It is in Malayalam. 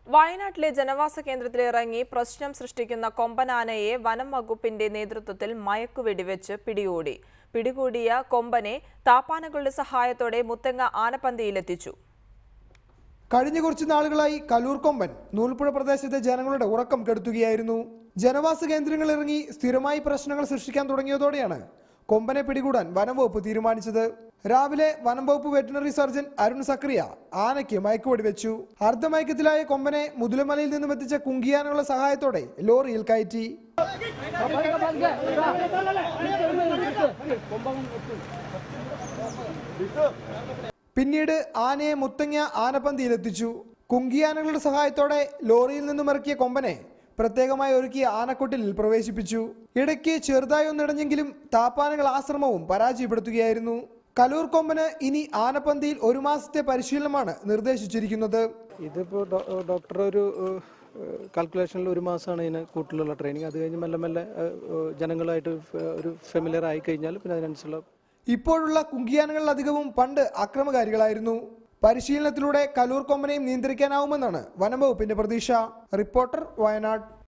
വയനാട്ടിലെ ജനവാസ കേന്ദ്രത്തിലിറങ്ങി പ്രശ്നം സൃഷ്ടിക്കുന്ന കൊമ്പനാനയെ വനം വകുപ്പിന്റെ നേതൃത്വത്തിൽ മയക്കുവെടിവെച്ച് പിടികൂടി പിടികൂടിയ കൊമ്പനെ താപ്പാനകളുടെ സഹായത്തോടെ മുത്തങ്ങ ആനപ്പന്തിയിലെത്തിച്ചു കഴിഞ്ഞ കുറച്ച് നാളുകളായി കലൂർ കൊമ്പൻ നൂൽപ്പുഴ പ്രദേശത്തെ ജനങ്ങളുടെ ഉറക്കം കെടുത്തുകയായിരുന്നു ജനവാസ കേന്ദ്രങ്ങളിൽ ഇറങ്ങി സ്ഥിരമായി പ്രശ്നങ്ങൾ സൃഷ്ടിക്കാൻ തുടങ്ങിയതോടെയാണ് കൊമ്പനെ പിടികൂടാൻ വനം വകുപ്പ് തീരുമാനിച്ചത് രാവിലെ വനം വകുപ്പ് വെറ്റിനറി സർജൻ അരുൺ സക്രിയ ആനയ്ക്ക് മയക്കുവെടി വെച്ചു അർദ്ധമയക്കത്തിലായ കൊമ്പനെ മുതുലമലയിൽ നിന്നും എത്തിച്ച കുങ്കിയാനകളുടെ സഹായത്തോടെ ലോറിയിൽ കയറ്റി പിന്നീട് ആനയെ മുത്തങ്ങ ആനപ്പന്തിയിലെത്തിച്ചു കുങ്കിയാനകളുടെ സഹായത്തോടെ ലോറിയിൽ നിന്നും ഇറക്കിയ കൊമ്പനെ പ്രത്യേകമായി ഒരുക്കിയ ആനക്കൊട്ടിലിൽ പ്രവേശിപ്പിച്ചു ഇടയ്ക്ക് ചെറുതായി ഒന്നിടഞ്ഞെങ്കിലും താപ്പാനകൾ ആശ്രമവും പരാജയപ്പെടുത്തുകയായിരുന്നു കലൂർ കൊമ്പന് ഇനി ആനപ്പന്തിയിൽ ഒരു മാസത്തെ പരിശീലനമാണ് നിർദ്ദേശിച്ചിരിക്കുന്നത് ഇതിപ്പോൾ ഡോക്ടർ ഒരു കാൽക്കുലേഷനിൽ ഒരു മാസമാണ് ഇതിന് കൂട്ടിലുള്ള ട്രെയിനിങ് അത് കഴിഞ്ഞ് മെല്ലെ മെല്ലെ ഏഹ്, ഏഹ്, ജനങ്ങളായിട്ട് ഫ്- ഒരു ഫെമിലിയർ ആയി കഴിഞ്ഞാൽ പിന്നെ അതിനനുസരിച്ചുള്ള ഇപ്പോഴുള്ള കുങ്കിയാനകളിലധികവും പണ്ട് അക്രമകാരികളായിരുന്നു പരിശീലനത്തിലൂടെ കലൂർ കൊമ്പനെയും നിയന്ത്രിക്കാനാവുമെന്നാണ് വനംവകുപ്പിന്റെ പ്രതീക്ഷ റിപ്പോർട്ടർ വയനാട്